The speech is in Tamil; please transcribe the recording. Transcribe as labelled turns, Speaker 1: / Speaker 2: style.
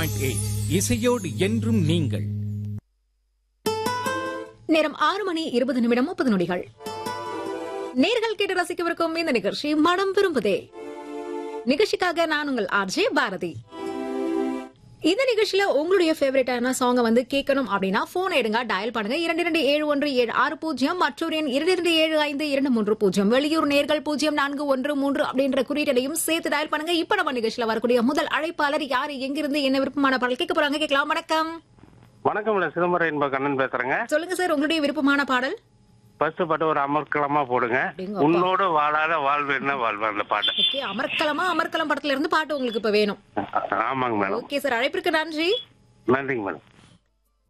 Speaker 1: எயிட் இசையோடு என்றும் நீங்கள்
Speaker 2: நேரம் ஆறு மணி இருபது நிமிடம் முப்பது நொடிகள் நேர்கள் கேட்டு ரசிக்கவிருக்கும் இந்த நிகழ்ச்சி மனம் விரும்புதே நிகழ்ச்சிக்காக நான் உங்கள் ஆர்ஜே பாரதி இந்த நிகழ்ச்சியில உங்களுடைய ஃபேவரட்டான சாங்கை வந்து கேட்கணும் அப்படின்னா போன் எடுங்க டயல் பண்ணுங்க இரண்டு இரண்டு ஏழு ஒன்று ஏழு ஆறு பூஜ்ஜியம் மற்றொரு எண் இரண்டு இரண்டு ஏழு ஐந்து இரண்டு மூன்று பூஜ்ஜியம் வெளியூர் நேர்கள் பூஜ்ஜியம் நான்கு ஒன்று மூன்று அப்படின்ற குறியீட்டையும் சேர்த்து டயல் பண்ணுங்க இப்ப நம்ம நிகழ்ச்சியில வரக்கூடிய முதல் அழைப்பாளர் யாரு எங்கிருந்து என்ன விருப்பமான பாடல் கேட்க போறாங்க கேட்கலாம் வணக்கம்
Speaker 3: வணக்கம் நான் சிதம்பரம் என்ப கண்ணன் பேசுறேங்க
Speaker 2: சொல்லுங்க சார் உங்களுடைய விருப்பமான பாடல்
Speaker 3: ஃபர்ஸ்ட் பாட்டு ஒரு அமர்க்களமா போடுங்க
Speaker 2: அப்படிங்கப்பா.
Speaker 3: உன்னோடு வாழாத வாழ்வு என்ன வாழ்வு அந்த பாட்டு
Speaker 2: ஓகே அமர்க்கலமா அமர்க்கலம் படத்துல இருந்து பாட்டு உங்களுக்கு இப்ப வேணும்
Speaker 3: ஆமாங்க மேடம்
Speaker 2: ஓகே சார் அழைப்பிற்கு நன்றி
Speaker 3: நன்றிங்க மேடம்